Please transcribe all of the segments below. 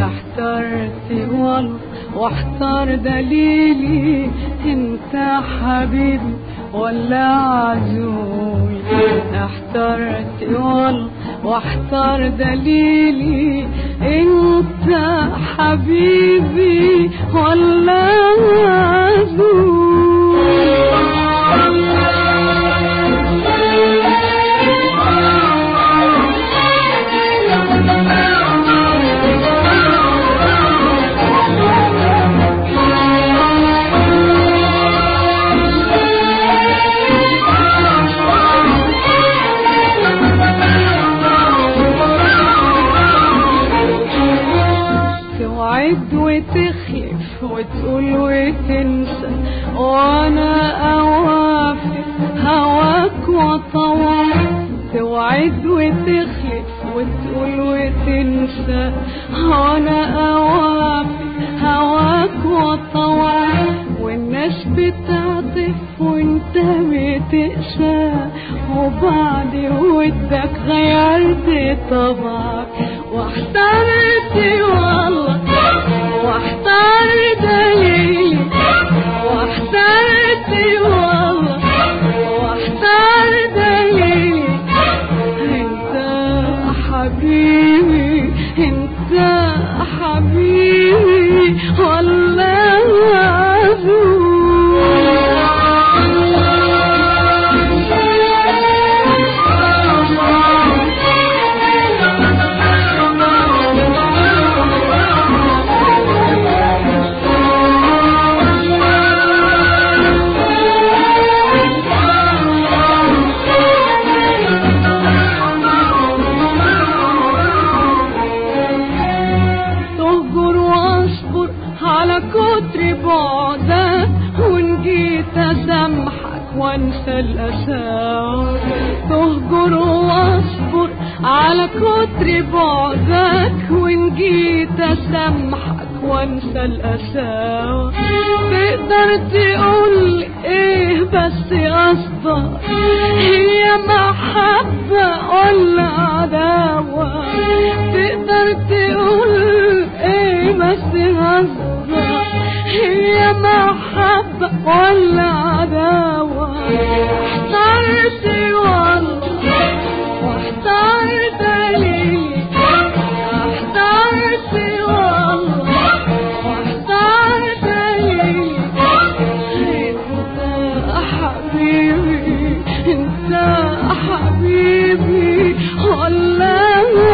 احترت والله واحتار دليلي انت حبيبي ولا عزوي احترت والله واحتار دليلي انت حبيبي ولا توعد وتخلف وتقول وتنسى وانا اوافق هواك وطوع توعد وتخلف وتقول وتنسى وانا اوافق هواك وطوع والناس بتعطف وانت بتقسى وبعد ودك غيرت طبعك واحترت والله واحترت دليلي واحترت والله واحترت دليلي انت حبيبي انت حبيبي والله تهجر واصبر على كتر بعدك وان جيت اسامحك وانسى الاسى تهجر واصبر على كتر بعدك وان جيت اسامحك وانسى الاسى تقدر تقول ايه بس قصدك هي محبة ولا عداوة تقدر تقول ايه بس قصدك هي محبة ولا عداوة احترت والله واحترت دليلي احترت والله واحترت دليلي انت حبيبي انت حبيبي ولا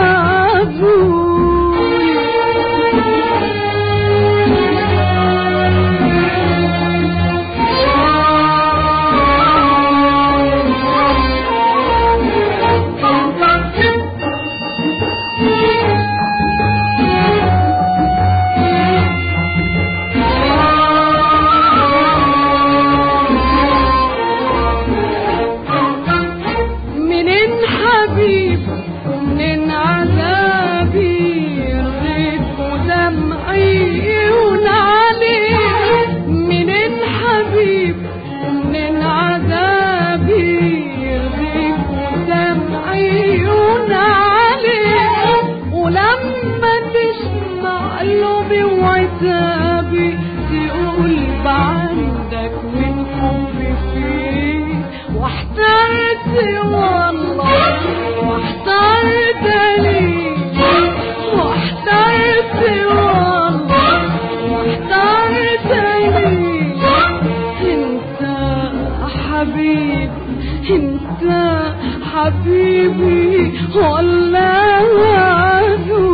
منين حبيب ومنين عذابي رغيت ودمعي ونعلي منين حبيب ومنين عذابي رغيت ودمعي ونعلي ولما تسمع قلبي وعتابي تقول بعندك من حبي فيك واحترت والله واحترت لي واحترت والله واحترت لي انت حبيبي انت حبيبي ولا عدو